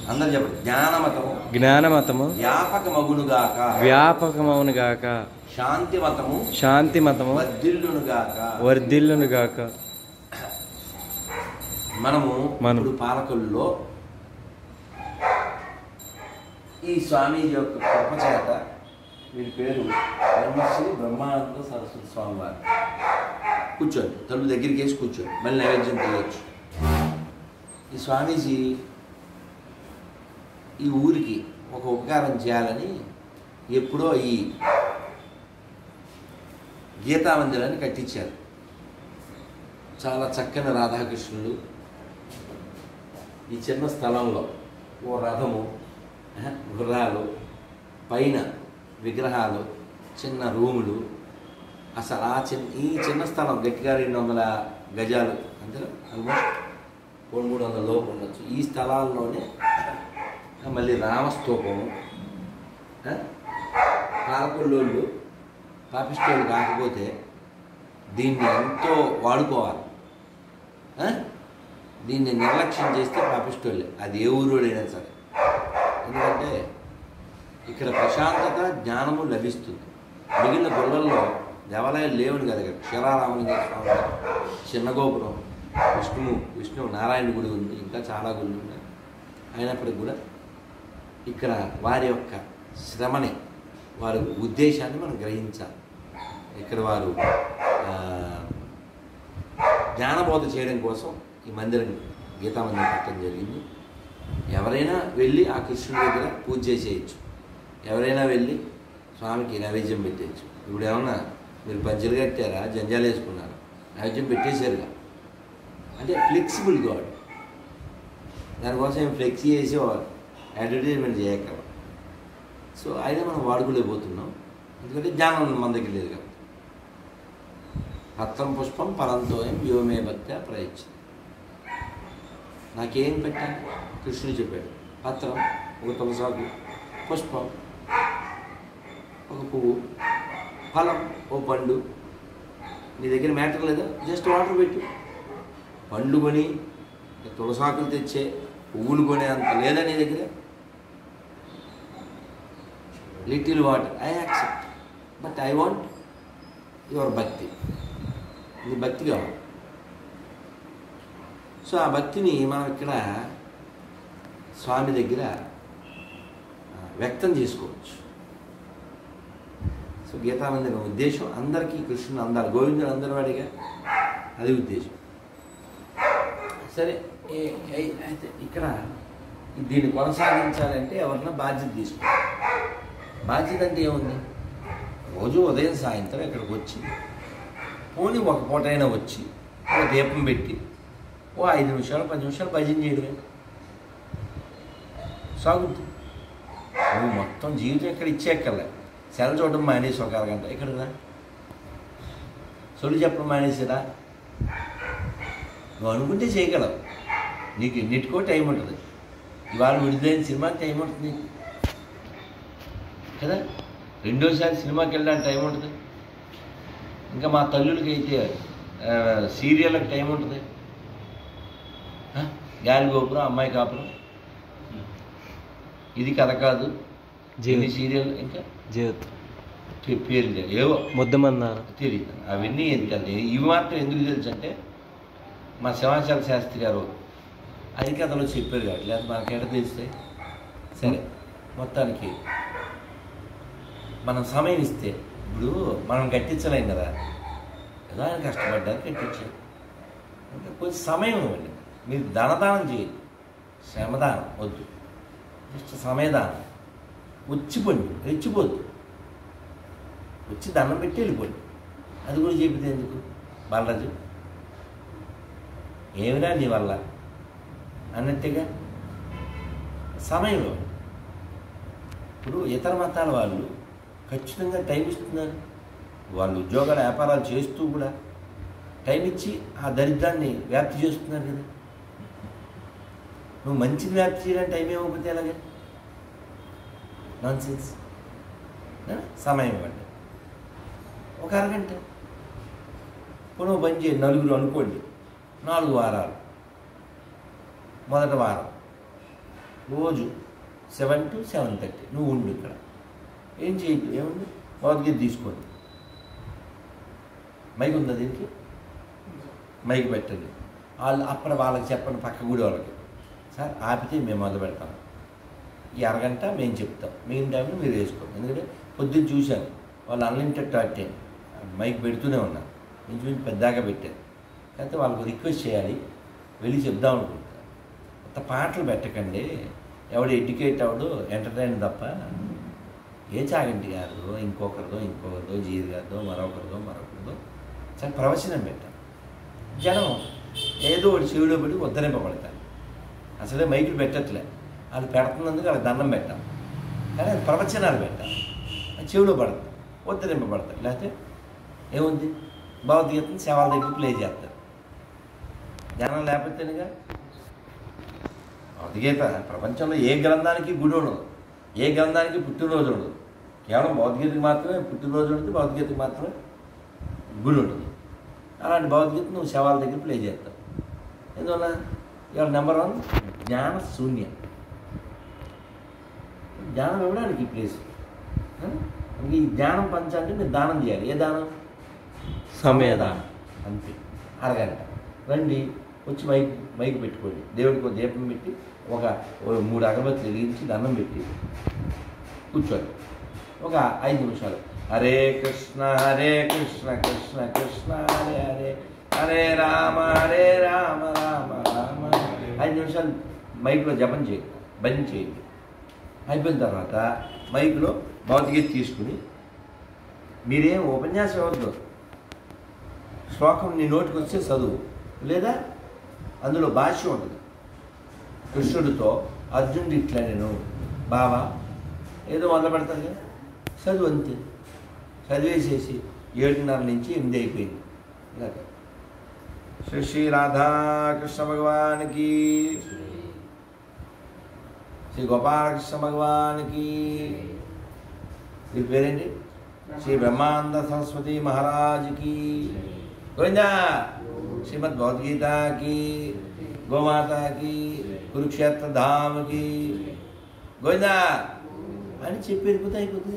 అందరు చెప్పండి జ్ఞానమతము జ్ఞానమతము వ్యాపకమగునుగాక వ్యాపకమవునుగాక శాంతిమతము శాంతి మతము వర్ధిల్లునుగాక వర్ధిల్లునుగాక మనము మనం. ఇప్పుడు పాలకుల్లో ఈ స్వామీజీ యొక్క కృప చేత వీరి పేరు బ్రహ్మశ్రీ బ్రహ్మానంద సరస్వతి స్వామి వారు కూర్చోండి తలుపు దగ్గరికి వేసి కూర్చోండి మళ్ళీ నైవేద్యం తీయచ్చు ఈ స్వామీజీ ఈ ఊరికి ఒక ఉపకారం చేయాలని ఎప్పుడో ఈ గీతా మందిరాన్ని కట్టించారు చాలా చక్కని రాధాకృష్ణులు ఈ చిన్న స్థలంలో ఓ రథము ఆ, గుర్రాలు పైన విగ్రహాలు చిన్న రూములు అసలు ఆ చిన్న ఈ చిన్న స్థలం గట్టిగా రెండు వందల గజాలు అంతే ఆల్మోస్ట్ రెండు మూడు వందల లోపు ఉండొచ్చు ఈ స్థలాల్లోనే ఆ, మళ్ళీ రామస్తూపము ఆ, పాలకొల్లోళ్ళు పాపిస్టోళ్ళు కాకపోతే దీన్ని ఎంతో వాడుకోవాలి ఆ? దీన్ని నిర్లక్ష్యం చేస్తే పాపిస్టోళ్ళే అది ఏ ఊరోడైనా సరే ఎందుకంటే ఇక్కడ ప్రశాంతత జ్ఞానము లభిస్తుంది మిగిలిన గుళ్ళల్లో దేవాలయాలు లేవని కదా ఇక్కడ క్షీరారామలింగ స్వామి వారు, చిన్న గోపురం విష్ణువు విష్ణు నారాయణ గుడి ఉంది ఇంకా చాలా గుళ్ళు ఉన్నాయి అయినప్పటికీ కూడా ఇక్కడ వారి యొక్క శ్రమని వారి ఉద్దేశాన్ని మనం గ్రహించాలి ఇక్కడ వారు ఆ, జ్ఞానబోధ చేయడం కోసం ఈ మందిరం గీతా మందిరం కట్టడం జరిగింది ఎవరైనా వెళ్ళి ఆ కృష్ణుడి దగ్గర పూజ చేసేయచ్చు ఎవరైనా వెళ్ళి స్వామికి నైవేద్యం పెట్టేయచ్చు ఇప్పుడు ఏమన్నా మీరు పంచలు కట్టారా జంజాలు వేసుకున్నారా నైవేద్యం పెట్టేశారుగా అంటే ఫ్లెక్సిబుల్ గాడ్ దానికోసం ఏం ఫ్లెక్సీ చేసి అడ్వర్టైజ్మెంట్ చేయక్కర్ల సో అయినా మనం వాడుకోలేకపోతున్నాం ఎందుకంటే జ్ఞానం మన దగ్గర లేదు కాబట్టి పత్రం పుష్పం పరంతోయం వ్యోమే భక్త ప్రయత్నం నాకేం పెట్టాలి కృష్ణుడు చెప్పాడు పత్రం ఒక తులసాకు పుష్పం ఒక పువ్వు ఫలం ఓ పండు నీ దగ్గర మ్యాటర్ లేదా జస్ట్ వాటర్ పెట్టు పండ్లు కొని తులసాకులు తెచ్చే పువ్వులు కొనే అంత లేదా నీ దగ్గర little water I accept but I want your bhakti నీ భక్తి కావాలి సో ఆ భక్తిని మనం ఇక్కడ స్వామి దగ్గర ఆ, వ్యక్తం చేసుకోవచ్చు సో గీతామందిరం ఉద్దేశం అందరికీ కృష్ణుడు అందాలి గోవిందుడు అందరి వాడిగా అది ఉద్దేశం సరే ఏ- ఏ- అయితే ఇక్కడ దీన్ని కొనసాగించాలంటే ఎవరన్నా బాధ్యత తీసుకోవాలి బాధ్యత అంటే ఏముంది రోజు ఉదయం సాయంత్రం ఇక్కడికి వచ్చి పోనీ ఒక పూటైనా వచ్చి ఒక దీపం పెట్టి ఓ ఐదు నిమిషాలు పది నిమిషాలు భజన చేయడమే సాగుద్ది నువ్వు మొత్తం జీవితం ఇక్కడ ఇచ్చేక్కర్లే సెల చూడడం మానేసి ఒక అరగంట ఇక్కడ రా సొల్లు చెప్పడం మానేసిరా నువ్వు అనుకుంటే చేయగలవు నీకు ఎన్నిటికో టైం ఉంటుంది ఇవాళ విడుదలైన సినిమా టైం ఉంటుంది నీకు కదా రెండోసారి సినిమాకి వెళ్ళడానికి టైం ఉంటుంది ఇంకా మా తల్లులకి అయితే ఆ, సీరియళ్ళకి టైం ఉంటుంది ఆ? గాలి గోపురం అమ్మాయి కాపురం ఇది కథ కాదు జీవితం. ఇది సీరియల్ ఇంకా జీవితం పే- పేర్లు తెలియదు. ఏవో ముద్దమన్నారు తెలియదు అవన్నీ ఎందుకంటే ఇవి మాత్రం ఎందుకు తెలుసు అంటే మా శివాచార శాస్త్రి గారు అది కథలో చెప్పారు కాబట్టి లేదా మనకేట తెలిస్తే సరే మొత్తానికి మనం సమయం ఇస్తే ఇప్పుడు మనం కట్టించలేం కదా ఏదో ఆయన కష్టపడ్డారు కట్టించారు అంటే కొంచెం సమయం ఇవ్వండి మీరు ధనదానం చేయండి శ్రమదానం వద్దు జస్ట్ సమయదానం వచ్చిపోండి రెచ్చిపోద్దు వచ్చి దండం పెట్టి వెళ్ళిపోండి అది కూడా చెబితే ఎందుకు బాలరాజు ఏమిరా నీ వల్ల అన్నట్టుగా సమయం ఇవ్వండి. ఇప్పుడు ఇతర మతాల వాళ్ళు ఖచ్చితంగా టైం ఇస్తున్నారు వాళ్ళు ఉద్యోగాలు వ్యాపారాలు చేస్తూ కూడా టైం ఇచ్చి ఆ దరిద్రాన్ని వ్యాప్తి చేస్తున్నారు కదా నువ్వు మంచిని వ్యాప్తి చేయడానికి టైం ఇవ్వకపోతే ఎలాగే నాన్ సెన్స్ సమయం ఇవ్వండి ఒక అరగంట పునః పని చేయండి నలుగురు అనుకోండి నాలుగు వారాలు మొదటి వారం రోజు సెవెన్ టు సెవెన్ థర్టీ నువ్వు ఉండు ఇక్కడ ఏం చేయదు ఏముంది భగవద్గీత తీసుకోండి మైక్ ఉందా దీనికి మైక్ పెట్టండి వాళ్ళు అప్పుడు వాళ్ళకి చెప్పండి పక్క గుడి వాళ్ళకి సార్ ఆపితే మేము మొదలు పెడతాం ఈ అరగంట మేము చెప్తాం మేము టైంలో మీరు వేసుకోండి ఎందుకంటే పొద్దున్న చూశాను వాళ్ళు అన్లిమిటెడ్ టాక్ టైం మైక్ పెడుతూనే ఉన్నారు నేను చూసి పెద్దగా పెట్టారు అయితే వాళ్ళకు రిక్వెస్ట్ చేయాలి వెళ్ళి చెప్దాం అనుకుంటా అంత పాటలు పెట్టకండి ఎవడు ఎడ్యుకేట్ అవడు ఎంటర్టైన్ తప్ప ఏ చాగంటి గారిదో ఇంకొకరిదో ఇంకొకరిదో జీరి గారిదో మరొకరిదో మరొకరిదో చాలా ప్రవచనం పెట్టాలి జనం ఏదో ఒకటి చెవిలో పెట్టి ఉద్ధరింపబడతారు అసలే మైకులు పెట్టట్లే వాళ్ళు పెడుతున్నందుకు వాళ్ళకి దండం పెట్టాం కానీ అది ప్రవచనాలు పెట్టాం అది చెవిలో పడతాం ఉద్ధరింపబడతారు లేకపోతే ఏముంది భగవద్గీతను శవాల దగ్గర ప్లే చేస్తారు జనం లేకపోతేనుగా భగవద్గీత ప్రపంచంలో ఏ గ్రంథానికి గుడి ఉండదు ఏ గ్రంథానికి పుట్టినరోజు ఉండదు కేవలం భగవద్గీతకి మాత్రమే పుట్టినరోజు ఉంటుంది భగవద్గీతకి మాత్రమే గుడి ఉంటుంది అలాంటి భగవద్గీత నువ్వు శవాల దగ్గర ప్లే చేస్తావు ఎందువల్ల ఇవాళ నెంబర్ వన్ జ్ఞాన శూన్యం జ్ఞానం ఇవ్వడానికి ఈ ప్లేస్ ఆ? అందుకే ఈ జ్ఞానం పంచాలంటే మీరు దానం చేయాలి ఏ దానం సమయదానం. అంతే అరగంట రండి వచ్చి మైక్ మైక్ పెట్టుకోండి దేవుడికి ఒక దీపం పెట్టి ఒక ఓ మూడు అగరబత్తులు వెలిగించి దండం పెట్టి కూర్చోండి ఒక ఐదు నిమిషాలు హరే కృష్ణ హరే కృష్ణ కృష్ణ కృష్ణ హరే హరే హరే రామ హరే రామ రామ రామ ఐదు నిమిషాలు మైక్లో జపం చేయండి బంద్ చేయండి అయిపోయిన తర్వాత మైక్లో భౌతికత తీసుకుని మీరేం ఉపన్యాసం ఇవ్వద్దు శ్లోకం నీ నోటికి వస్తే చదువు లేదా అందులో భాష్యం ఉంటుంది కృష్ణుడితో అర్జునుడు ఇట్లా నేను బావా ఏదో మొదలు పెడతాను కదా చదువు అంతే చదివేసేసి ఏడున్నర నుంచి ఎనిమిది అయిపోయింది ఇలాగ శ్రీ శ్రీ రాధాకృష్ణ భగవానికి శ్రీ గోపాలకృష్ణ భగవానికి వీరి పేరేంటి శ్రీ బ్రహ్మానంద సరస్వతి మహారాజుకి గోవిందా శ్రీమద్ భగవద్గీతకి గోమాతకి కురుక్షేత్ర ధామకి గోవిందా అని చెప్పి వెళ్ళిపోతే అయిపోతుంది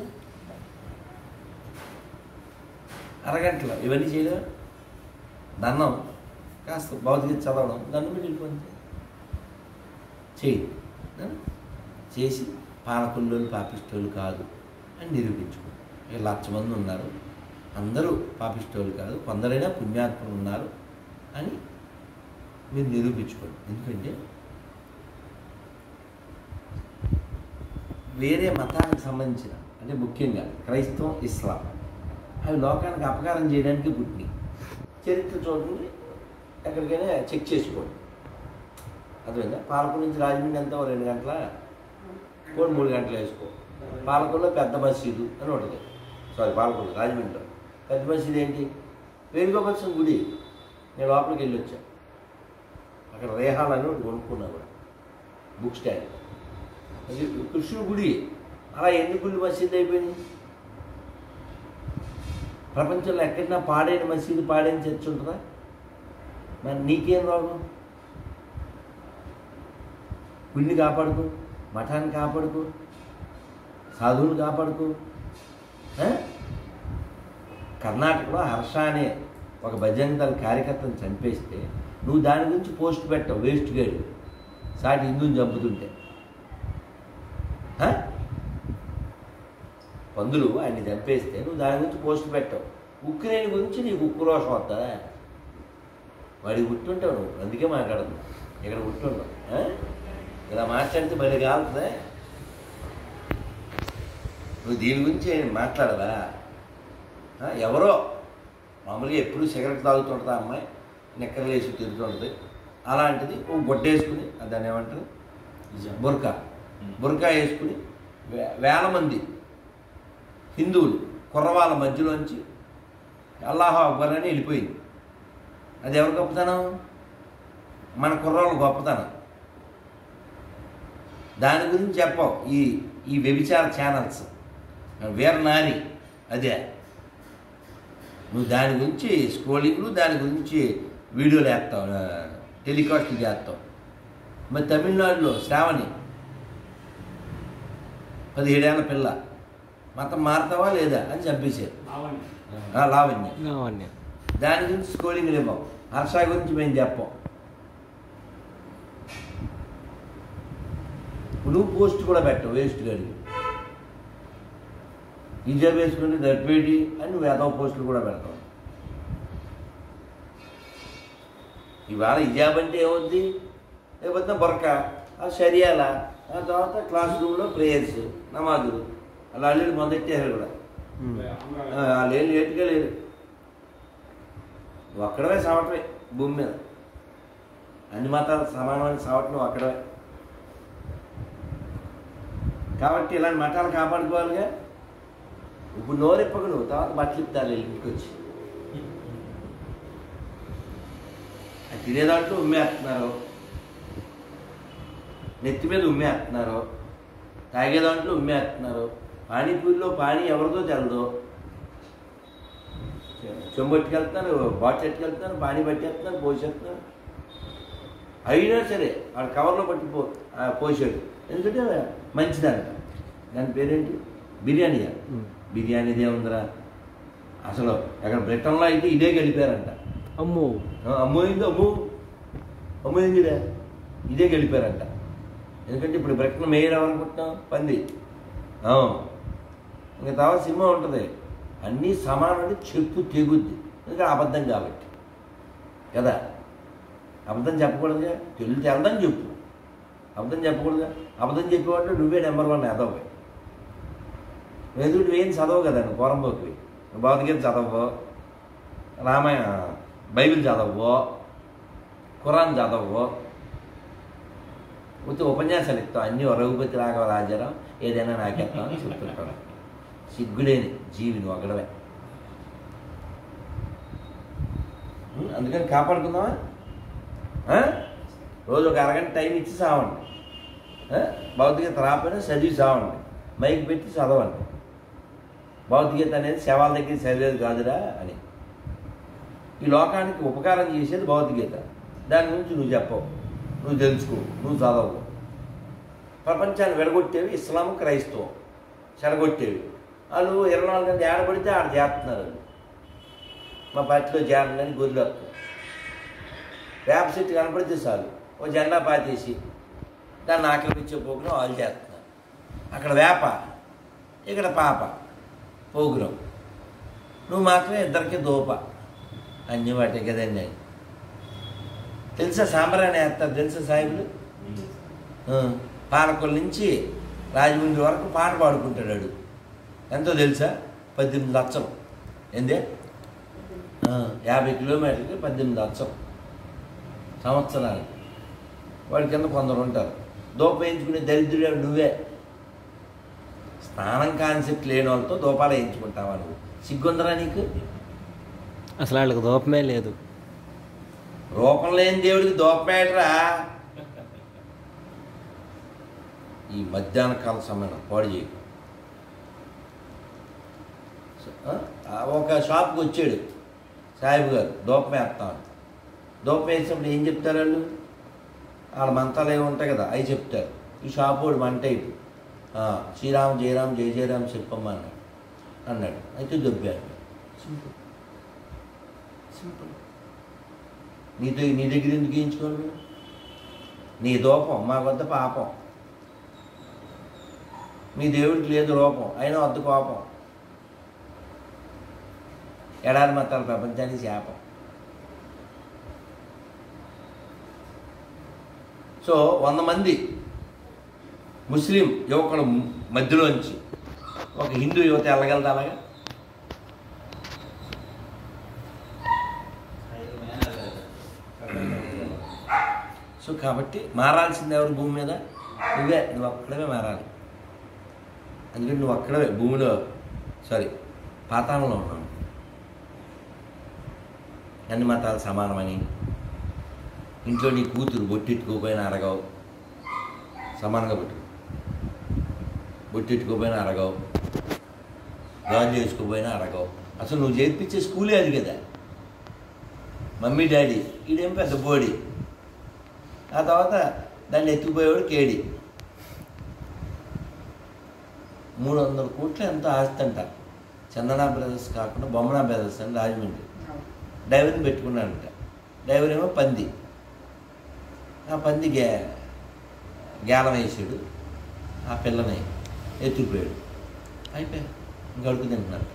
అరగంటలో ఇవన్నీ చేయలేవు దండం కాస్త భౌతిక చదవడం దండం పెట్టి వెళ్ళిపోతుంది చేయి ఆ? చేసి పాలకుల్లోని పాపిష్టోళ్ళు కాదు అని నిరూపించుకో ఇక లక్ష మంది ఉన్నారు అందరూ పాపిష్టోళ్ళు కాదు కొందరైనా పుణ్యాత్ములు ఉన్నారు అని మీరు నిరూపించుకోండి ఎందుకంటే వేరే మతానికి సంబంధించిన అంటే ముఖ్యంగా క్రైస్తవం ఇస్లాం అవి లోకానికి అపకారం చేయడానికి పుట్టినాయి చరిత్ర చూడండి ఎక్కడికైనా చెక్ చేసుకోండి అర్థమైందా పాలకుల నుంచి రాజమండ్రి ఎంత ఓ రెండు గంటల పోనీ మూడు గంటలు వేసుకో పాలకుల్లో పెద్ద మసీదు అని ఉంటుంది సారీ పాలకులు రాజమండ్రిలో పెద్ద మసీదు ఏంటి వేణుగోపాల్సిన గుడి నేను లోపలికి వెళ్ళి వచ్చా అక్కడ రేహాల్ అని ఒకటి కొనుక్కున్నా కూడా బుక్ స్టాండ్ అది కృష్ణుడి గుడి అలా ఎన్ని గుళ్ళు మసీదు అయిపోయినాయి ప్రపంచంలో ఎక్కడైనా పాడైన మసీదు పాడైన చర్చ్ ఉంటుందా మరి నీకేం రోగం గుడిని కాపాడుకో మఠాన్ని కాపాడుకో సాధువులు కాపాడుకో ఆ? కర్ణాటకలో హర్ష అనే ఒక భజంతల కార్యకర్తను చంపేస్తే నువ్వు దాని గురించి పోస్ట్ పెట్టవు వేస్ట్ గేడు సాటి హిందువుని చంపుతుంటే ఆ? పందులు ఆయన్ని చంపేస్తే నువ్వు దాని గురించి పోస్ట్ పెట్టవు ఉక్రెయిన్ గురించి నీకు ఉక్కు రోషం వస్తుందా వాడికి గుర్తుంటావు నువ్వు అందుకే మాట్లాడదు ఇక్కడ గుర్తుండవు ఆ? ఇలా మాట్లాడితే మరి కాలుతుందా నువ్వు దీని గురించి ఏం మాట్లాడవా ఆ, ఎవరో మామూలుగా ఎప్పుడు సిగరెట్ తాగుతుంటుంది ఆ అమ్మాయి నిక్కర్లు వేసి తిరుగుతుంటుంది అలాంటిది ఓ గొడ్డేసుకుని దాన్ని ఏమంటారు బుర్కా బుర్కా వేసుకుని వే- వేల మంది హిందువులు కుర్రవాళ్ళ మధ్యలోంచి అల్లాహ్ అక్బర్ అని వెళ్ళిపోయింది అది ఎవరి గొప్పతనం మన కుర్రోళ్ళ గొప్పతనం దాని గురించి చెప్పవు ఈ ఈ వ్యభిచార ఛానల్స్ వీర నారి అదే నువ్వు దాని గురించి స్క్రోలింగ్లు దాని గురించి వీడియోలు వేస్తావు ఆ, టెలికాస్ట్ చేస్తావు మరి తమిళనాడులో శ్రావణి పదిహేడేళ్ళ పిల్ల మతం మారుతావా లేదా అని చంపేశారు ఆ, లావణ్య లావణ్య దాని గురించి స్కోరింగ్ ఇవ్వం హర్ష గురించి మేము చెప్పం నువ్వు పోస్ట్ కూడా పెట్టవు వేస్ట్ గడి హిజాబ్ వేసుకుని దట్వేటి అని నువ్వు ఏదో పోస్టులు కూడా పెడతావు ఇవాళ హిజాబ్ అంటే ఏమవుద్ది లేకపోతే బొరక ఆ షరియాల ఆ తర్వాత క్లాస్ రూమ్లో ప్రేయర్స్ నమాజులు అలా ఆల్రెడీ మొదలెట్టారు కూడా ఆ, వాళ్ళు ఏం లేటుగా లేరు నువ్వు అక్కడవే సావటమే భూమి మీద అన్ని మతాలు సమానమైన సావటం నువ్వు అక్కడవే కాబట్టి ఇలాంటి మతాలు కాపాడుకోవాలిగా ఇప్పుడు నోరెప్పకు నువ్వు తర్వాత బట్టలు ఇప్తారు ఇంటికి వచ్చి అది తినేదాంట్లో ఉమ్మేస్తున్నారు నెత్తి మీద ఉమ్మేస్తున్నారు తాగే దాంట్లో ఉమ్మేస్తున్నారు పానీపూరిలో పానీ ఎవరిదో తెలదు చెంబు పట్టుకెళ్తున్నారు బాటిల్ ఎట్టుకెళ్తున్నారు పానీ పట్టేస్తున్నారు పోసేస్తున్నారు అయినా సరే వాడు కవర్లో పట్టిపో ఆ, పోసాడు ఎందుకంటే మంచిదంట దాని పేరేంటి బిర్యానీయా ఉమ్. బిర్యానీదే ఉందిరా అసలు అక్కడ బ్రిటన్లో అయితే ఇదే గడిపారంట అమ్మో ఆ, అమ్మో అయింది అమ్మో అమ్మో అయిందిరా ఇదే గడిపారంట ఎందుకంటే ఇప్పుడు బ్రిటన్ మేయర్ ఎవరనుకుంటున్నాం పంది ఆ. ఇంకా తర్వాత సినిమా ఉంటుంది అన్నీ సమానం చెప్పు తెగుద్ది ఎందుకంటే అబద్ధం కాబట్టి కదా అబద్ధం చెప్పకూడదుగా తెలుగు తెలదని చెప్పు అబద్ధం చెప్పకూడదుగా అబద్ధం చెప్పేవాళ్ళు నువ్వే నెంబర్ వన్ ఎదవే ఎదురు ఏం చదవవు కదా నువ్వు కోరంబోకి భౌతికత చదవవు రామాయణ బైబిల్ చదవవు ఖురాన్ చదవవు ఉత్తి ఉపన్యాసాలు ఇస్తాం అన్నీ రఘుపతి రాఘవ రాజారావు ఏదైనా నాకేస్తాం అని చెప్తుంటాడు సిగ్గులేని జీవి నువ్వు అక్కడవే ఉం, అందుకని కాపాడుకుందామా ఆ? రోజు ఒక అరగంట టైం ఇచ్చి సావండి ఆ? భౌతికత రాకపోయినా చదివి సావండి మైక్ పెట్టి చదవండి భౌతికత అనేది శవాల దగ్గర చదివేది కాదురా అని ఈ లోకానికి ఉపకారం చేసేది భౌతికత దాని గురించి నువ్వు చెప్పవు నువ్వు తెలుసుకో నువ్వు చదవవు ప్రపంచాన్ని విడగొట్టేవి ఇస్లాం క్రైస్తవం చెడగొట్టేవి వాళ్ళు ఇరవై నాలుగు గంటలు ఏడబడితే ఆడ చేస్తున్నారు వాళ్ళు. మా పార్టీలో చేరని గొర్రెలు వస్తారు వేప చెట్టు కనపడితే చాలు ఓ జెండా పాతేసి దాన్ని ఆక్రమించే ప్రోగ్రాం వాళ్ళు చేస్తున్నారు అక్కడ వేప ఇక్కడ పాప ప్రోగ్రాం నువ్వు మాత్రమే ఇద్దరికి దోప అన్ని వాటి కదండి అని తెలుసా సాంబ్రాన్ని వేస్తారు తెలుసా సాహిబులు ఆ, పాలకొల నుంచి రాజమండ్రి వరకు పాట పాడుకుంటాడు వాడు ఎంతో తెలుసా పద్దెనిమిది లక్షలు ఏందే ఆ, యాభై కిలోమీటర్లకి పద్దెనిమిది లక్షలు సంవత్సరాలు వాడి కింద కొందరు ఉంటారు దూపం వేయించుకునే దరిద్రుడు నువ్వే స్నానం కాన్సెప్ట్ లేని వాళ్ళతో దూపాలు వేయించుకుంటావా నువ్వు సిగ్గుందరా నీకు అసలు వాళ్ళకి దూపమే లేదు రూపం లేని దేవుడికి దోపేటరా ఈ మధ్యాహ్న కాల సమయం పాడు చేయి ఆ, ఒక షాప్కి వచ్చాడు సాహిబ్ గారు దూపం వేస్తామని దూపం వేసినప్పుడు ఏం చెప్తారు వాళ్ళు వాళ్ళ మంతాలు ఏమి ఉంటాయి కదా అవి చెప్తారు ఈ షాప్ వాడు మంట అయిపు శ్రీరామ్ జయరామ్ జయ జయరామ్ చెప్పమ్మా అన్నాడు అన్నాడు అయితే దొబ్బాడు సింపుల్ సింపుల్ నీతో నీ దగ్గర ఎందుకు గీయించుకోండి నీ దూపం మా వద్ద పాపం మీ దేవుడికి లేదు రూపం అయినా వద్ద కోపం ఎడారి మతాల ప్రపంచానికి శాపం సో వంద మంది ముస్లిం యువకుల మధ్యలోంచి ఒక హిందూ యువత వెళ్ళగలదా అలాగా సో కాబట్టి మారాల్సింది ఎవరు భూమి మీద నువ్వే నువ్వు అక్కడవే మారాలి అందుకని నువ్వు అక్కడవే భూమిలో సారీ పాతాళంలో ఉన్నావు అన్ని మతాలు సమానమని ఇంట్లో నీ కూతురు బొట్టెట్టుకోపోయినా అరగవు సమానంగా పెట్టు బొట్టెట్టుకోపోయినా అరగవు గాజు చేసుకోపోయినా అరగవు అసలు నువ్వు చేర్పించే స్కూలే అది కదా మమ్మీ డాడీ ఈడేం పెద్ద బోడి ఆ తర్వాత దాన్ని ఎత్తుకుపోయేవాడు కేడి మూడు వందల కోట్లు ఎంతో ఆస్తి అంట చందన బ్రదర్స్ కాకుండా బొమ్మనా బ్రదర్స్ అని రాజమండ్రి డ్రైవర్ని పెట్టుకున్నాడంట డ్రైవర్ ఏమో పంది ఆ పంది గే గేలం వేసాడు ఆ పిల్లని ఎత్తుకుపోయాడు అయిపోయా ఇంకా అడుగు తింటున్నాడు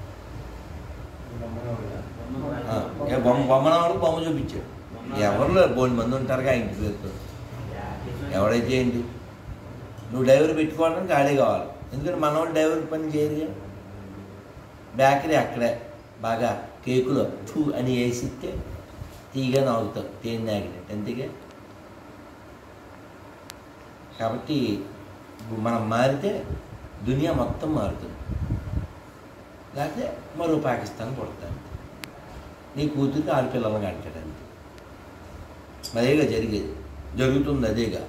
ఆ, ఏ బొమ్మ బొమ్మన వాళ్ళకి బొమ్మ చూపించాడు ఎవరిలో బోని మంది ఉంటారుగా ఇంటి పేరుతో ఎవడైతే ఏంటి నువ్వు డ్రైవర్ పెట్టుకోవడానికి గాడి కావాలి ఎందుకంటే మన వాళ్ళు డ్రైవర్ పని చేయరుగా బేకరీ అక్కడే బాగా కేకులో టూ అని వేసిస్తే తీగా నాగుతావు తేనె నాగినట్టు అంతేగా కాబట్టి ఇప్పుడు మనం మారితే దునియా మొత్తం మారుతుంది లేకపోతే మరో పాకిస్తాన్ కొడతాను నీ కూతురికి ఆడపిల్లలను కంటాడు అంతే అదేగా జరిగేది జరుగుతుంది అదేగా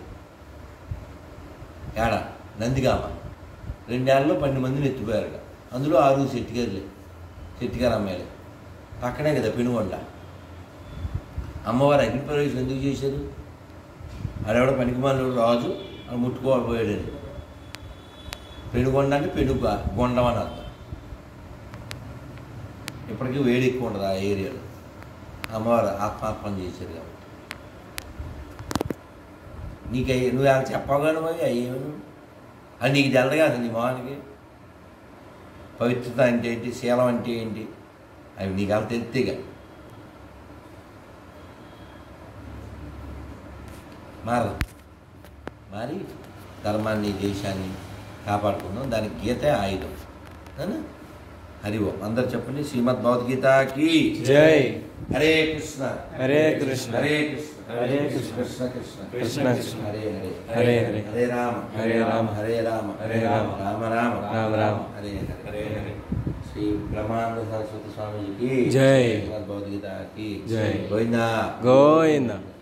ఏడా నందిగామ రెండేళ్లలో పన్నెండు మందిని ఎత్తిపోయారుగా అందులో ఆరుగురు సెట్టిగారులే సెట్టిగారు అమ్మాయిలే పక్కనే కదా పెనుగొండ అమ్మవారు అగ్ని ప్రవేశం ఎందుకు చేశారు ఆడెవడ పనికిమాలిన రాజు అని ముట్టుకోకపోయాడని పెనుగొండ అంటే పెనుగ గొండం అని అర్థం ఇప్పటికీ వేడి ఎక్కువ ఉండదు ఆ ఏరియాలో అమ్మవారు ఆత్మార్పణ చేశారు కాబట్టి నీకు అయ్యి నువ్వు అలా చెప్పగాను పోయి అయ్యేను అది నీకు తెల్లగా అసలు నీ మొహానికి పవిత్రత అంటే ఏంటి శీలం అంటే ఏంటి అవి నీకు అంత ఎత్తిగా మారదు మారి ధర్మాన్ని దేశాన్ని కాపాడుకుందాం దానికి గీతే ఆయుధం అవునా? హరి ఓం అందరు చెప్పండి శ్రీమద్ భగవద్గీతకి జై హరే కృష్ణ హరే కృష్ణ హరే కృష్ణ హరే కృష్ణ. కృష్ణ కృష్ణ కృష్ణ కృష్ణ. హరే హరే హరే హరే. హరే రామ హరే రామ. హరే రామ హరే రామ. రామ రామ రామ రామ. హరే హరే హరే. శ్రీ బ్రహ్మానంద సరస్వతి స్వామీజీకి జై. శ్రీమద్ భగవద్గీతకి జై. గోవిందా గోవిందా